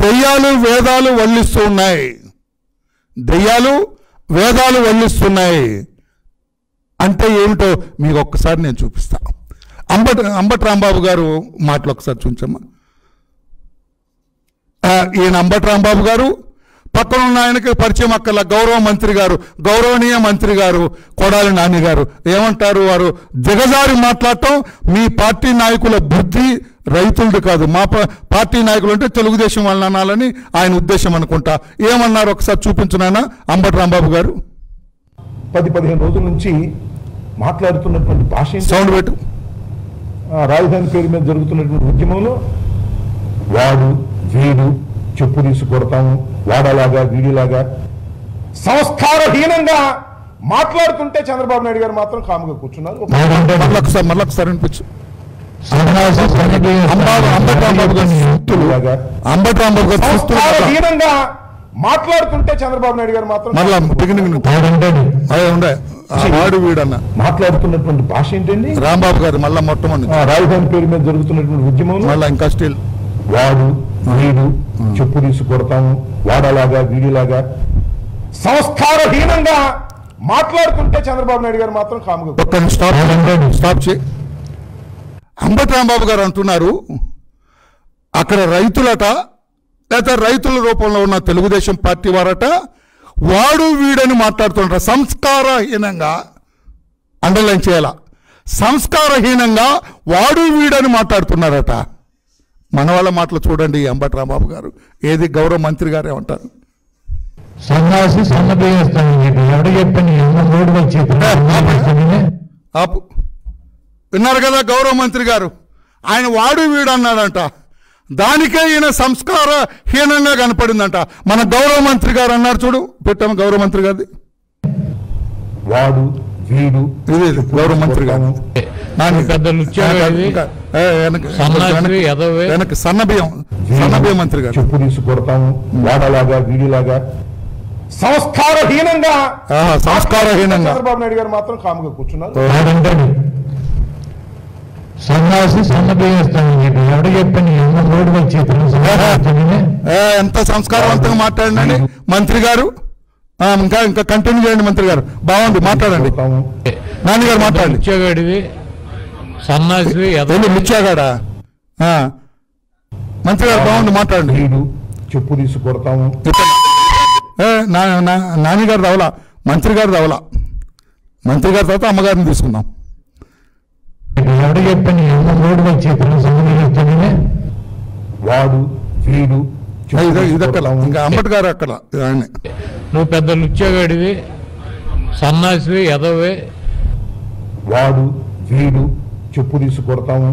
దెయ్యాలు వేదాలు వల్లిస్తూ ఉన్నాయి దెయ్యాలు వేదాలు వల్లిస్తున్నాయి అంటే ఏమిటో మీకు ఒక్కసారి నేను చూపిస్తా అంబట్ అంబటి రాంబాబు గారు మాటలు ఒకసారి చూపించమ్మా ఆ, ఈయన అంబటి రాంబాబు గారు పక్కన ఉన్న ఆయనకి పరిచయం అక్కల గౌరవ మంత్రి గారు గౌరవనీయ మంత్రి గారు కొడాలి నాని గారు ఏమంటారు వారు దిగజారి మాట్లాడటం మీ పార్టీ నాయకుల బుద్ధి రైతులది కాదు మా పా- పార్టీ నాయకులు అంటే తెలుగుదేశం వాళ్ళని అనాలని ఆయన ఉద్దేశం అనుకుంటా ఏమన్నారు ఒకసారి చూపించునానా అంబటి రాంబాబు గారు పది పదిహేను రోజుల నుంచి మాట్లాడుతున్నటువంటి భాష ఏంటి? సౌండ్ పెట్టు ఆ రాజధాని పేరు మీద జరుగుతున్నటువంటి ఉద్యమంలో వాడు వీడు చెప్పు తీసి కొడతాము వాడలాగా వీడిలాగా సంస్కారహీనంగా మాట్లాడుతుంటే చంద్రబాబు నాయుడు గారు మాత్రం కాముగా కూర్చున్నారు ఒక మళ్ళీ ఒకసారి మళ్ళీ ఒకసారి వినిపించు సన్నాసి సన్నబియ్య అంబాబు అంబటి రాంబాబు గారి సూక్తులు ఇలాగా అంబటి రాంబాబు గారి సూక్తులు సంస్కారహీనంగా మాట్లాడుతుంటే చంద్రబాబు నాయుడు గారు మాత్రం మళ్ళా బిగినింగ్ నుంచి వాడంటాడు అదే ఉండే ఆ వాడు వీడన్న మాట్లాడుతున్నటువంటి భాష ఏంటండి రాంబాబు గారు మళ్ళా మొట్టమొదటి ఆ రాజధాని పేరు మీద జరుగుతున్నటువంటి ఉద్యమంలో మళ్ళా ఇంకా స్టిల్ వాడు వీడు చెప్పు తీసి కొడతాము వాడలాగా వీడిలాగా సంస్కారహీనంగా మాట్లాడుతుంటే చంద్రబాబు నాయుడు గారు మాత్రం కాముగా ఒక్క స్టాప్ స్టాప్ చేయి అంబటి రాంబాబు గారు అంటున్నారు అక్కడ రైతులట లేదా రైతుల రూపంలో ఉన్న తెలుగుదేశం పార్టీ వారట వాడు వీడని మాట్లాడుతుంటారు సంస్కారహీనంగా అండర్లైన్ చేయాల సంస్కారహీనంగా వాడు వీడని మాట్లాడుతున్నారట మన వాళ్ళ మాటలు చూడండి ఈ అంబటి రాంబాబు గారు ఏది గౌరవ మంత్రి గారు ఏమంటారు సన్నాసి సన్నబియ్యేస్తానని చెప్పి ఎవడు చెప్పని అమ్మ రోడ్డు వచ్చి ఆపు విన్నారు కదా గౌరవ మంత్రి గారు ఆయన వాడు వీడు అన్నాడంట దానికే ఈయన సంస్కారహీనంగా కనపడిందంట మన గౌరవ మంత్రి గారు అన్నారు చూడు పెట్టాము గౌరవ మంత్రి గారిది వాడు వీడు ఇది ఇది, గౌరవ మంత్రి గారు నాని. పెద్ద లుచ్చాడు ఇది. ఇంకా, ఏ, వెనక- సన్నాసి, వెనక- ఎదవే. వెనక సన్నబియ్యం సన్నబియ్యం మంత్రి గారు చెప్పు తీసి కొడతాము వాడలాగా వీడిలాగా సంస్కారహీనంగా ఆహా, సంస్కారహీనంగా చంద్రబాబు నాయుడు గారు మాత్రం కాముగా కూర్చున్నారు వాడంటాడు సన్నాసి సన్నబియ్యేస్తానని చెప్పి ఎవడు చెప్పని అమ్మ రోడ్డు వచ్చి ఏ, ఎంత సంస్కారవంతంగా మాట్లాడండి మంత్రి గారు ఆ, ఇంకా ఇంకా కంటిన్యూ చేయండి మంత్రి గారు బాగుంది మాట్లాడండి కొడతాము నాన్నగారు మాట్లాడండి లుచ్చగాడివి సన్నాసి వెళ్ళి ముచ్చాగాడా ఆ. మంత్రి గారు బాగుంది మాట్లాడండి వీడు చెప్పు తీసి కొడతాము చెప్పండి. ఏ, నా నా- నాన్నగారు రావాలా మంత్రి గారు రావాలా మంత్రి గారి తర్వాత అమ్మగారిని తీసుకుందాం ఎవడు చెప్పని అమ్మ రోడ్డు వచ్చి వాడు వీడు ఏ, చెప్పు ఇది తీసి ఇది అక్కడ కొడతాము. ఇంకా అంబటి గారు అక్కడ ఆయన నువ్వు పెద్ద లుచ్చగాడివి సన్నాసి ఎదవే వాడు వీడు చెప్పు తీసి కొడతాము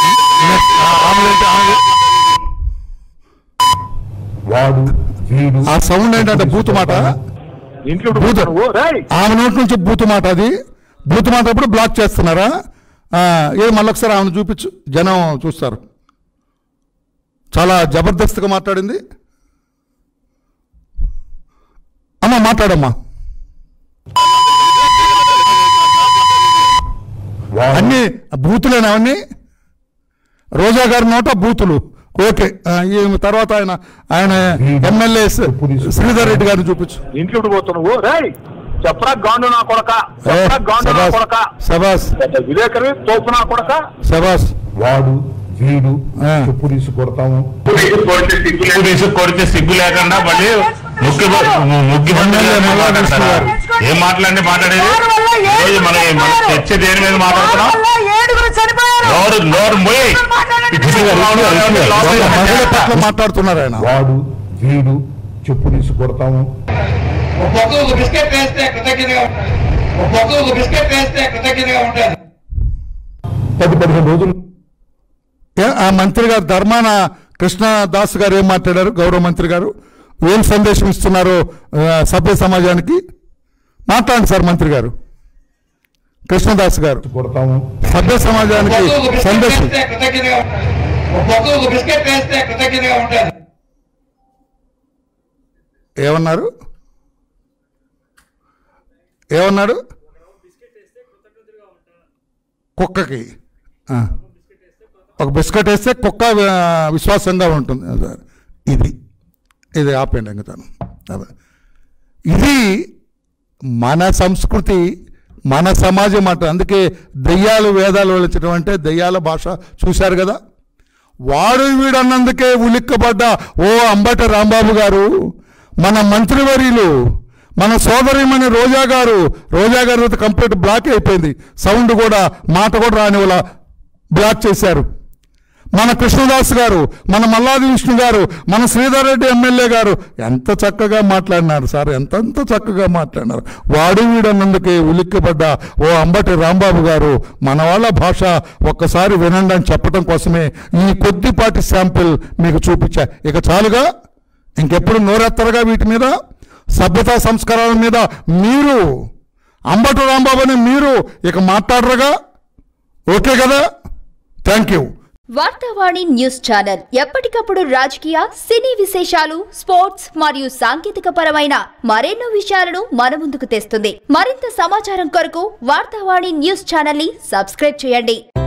వాడు వీడు ఆ సౌండ్ ఏంటంటే బూతు మాట బూతు ఆమె నోటి నుంచి బూతు మాట అది బూతు మాట అప్పుడు బ్లాక్ చేస్తున్నారా ఆ, ఏ మళ్ళొకసారి ఆమెను చూపించు జనం చూస్తారు చాలా జబర్దస్త్గా మాట్లాడింది అమ్మా మాట్లాడమ్మా వాడు అన్ని బూతులేనా అవన్నీ రోజా గారి నోట బూతులు ఓకే ఆ, ఈ తర్వాత ఆయన ఆయన ఎమ్మెల్యే శ్రీధర్ రెడ్డి గారిని చూపించు ఇంట్లో పోతున్నావు రేయ్ చెప్పరా గాండు నా కొడక ఏ, చెప్పరా గాండు నా శబాస్ కొడక శబాస్ పెద్ద విలేకరి తోపు నా కొడక శబాస్ వాడు వీడు ఆ. చెప్పు తీసి కొడతాము సిగ్గు తీసి కొడితే సిగ్గు లేకుండా మళ్ళీ ముఖ్య ముఖ్యమంత్రి ఎమ్మెల్యే గారిని మల్లాది మాట్లాడతారా? గారు. ఏం మాట్లాడి మాట్లాడేది ఈరోజు మన మన చర్చ దేని మీద మాట్లాడుతున్నాం ఏడుగురు చనిపోయారు నోరు నోరు మొయ్యి ఒక మహిళ పట్ల మాట్లాడుతున్నారు ఆయన వాడు వీడు చెప్పు తీసి కొడతాము ఒక పక్క ఒక బిస్కెట్ వేస్తే కృతజ్ఞతగా ఉంటుంది ఒక పక్క ఒక బిస్కెట్ వేస్తే కృతజ్ఞతగా ఉంటుంది పది పదిహేను రోజులు ఏ, ఆ మంత్రి గారు ధర్మాన కృష్ణదాస్ గారు ఏం మాట్లాడారు గౌరవ మంత్రి గారు ఏం సందేశం ఇస్తున్నారు ఆ, సభ్య సమాజానికి మాట్లాడండి సార్ మంత్రి గారు కృష్ణదాస్ గారు కొడతాము సభ్య ఒక సమాజానికి పక్క ఒక బిస్కెట్ సందేశం వేస్తే కృతజ్ఞతగా ఉంటుంది ఒక పక్క ఒక బిస్కెట్ వేస్తే కృతజ్ఞతగా ఉంటుంది ఏమన్నారు ఏమన్నాడు కుక్కకి ఆ. ఒక బిస్కెట్ వేస్తే కుక్క ఆ, విశ్వాసంగా ఉంటుంది ఇది ఇది ఆపేయండి ఇంకతాను ఇది మన సంస్కృతి మన సమాజం అంట అందుకే దెయ్యాలు వేదాలు వెళ్ళించడం అంటే దెయ్యాల భాష చూశారు కదా వాడు వీడు అన్నందుకే ఉలిక్కబడ్డ ఓ అంబటి రాంబాబు గారు మన మంత్రివర్యులు మన సోదరిమణి రోజా గారు రోజా గారు కంప్లీట్ బ్లాక్ అయిపోయింది సౌండ్ కూడా మాట కూడా రాని వాళ్ళ బ్లాక్ చేశారు మన కృష్ణదాస్ గారు మన మల్లాది విష్ణు గారు మన శ్రీధర్ రెడ్డి ఎమ్మెల్యే గారు ఎంత చక్కగా మాట్లాడినారు సార్ ఎంతెంత చక్కగా మాట్లాడినారు వాడు వీడన్నందుకే ఉలిక్కిపడ్డ ఓ అంబటి రాంబాబు గారు మన వాళ్ళ భాష ఒక్కసారి వినండి అని చెప్పడం కోసమే ఈ కొద్దిపాటి శాంపిల్ మీకు చూపించా ఇక చాలుగా ఇంకెప్పుడు నోరెత్తరుగా వీటి మీద సభ్యతా సంస్కారాల మీద మీరు అంబటి రాంబాబు అని మీరు ఇక మాట్లాడరుగా ఓకే కదా thank you Vartavani news channel ఎప్పటికప్పుడు రాజకీయ సినీ విశేషాలు స్పోర్ట్స్ మరియు సాంకేతిక పరమైన మరెన్నో విషయాలను మన ముందుకు తెస్తుంది మరింత సమాచారం కొరకు వార్తావాణి న్యూస్ ఛానల్ ని సబ్స్క్రైబ్ చేయండి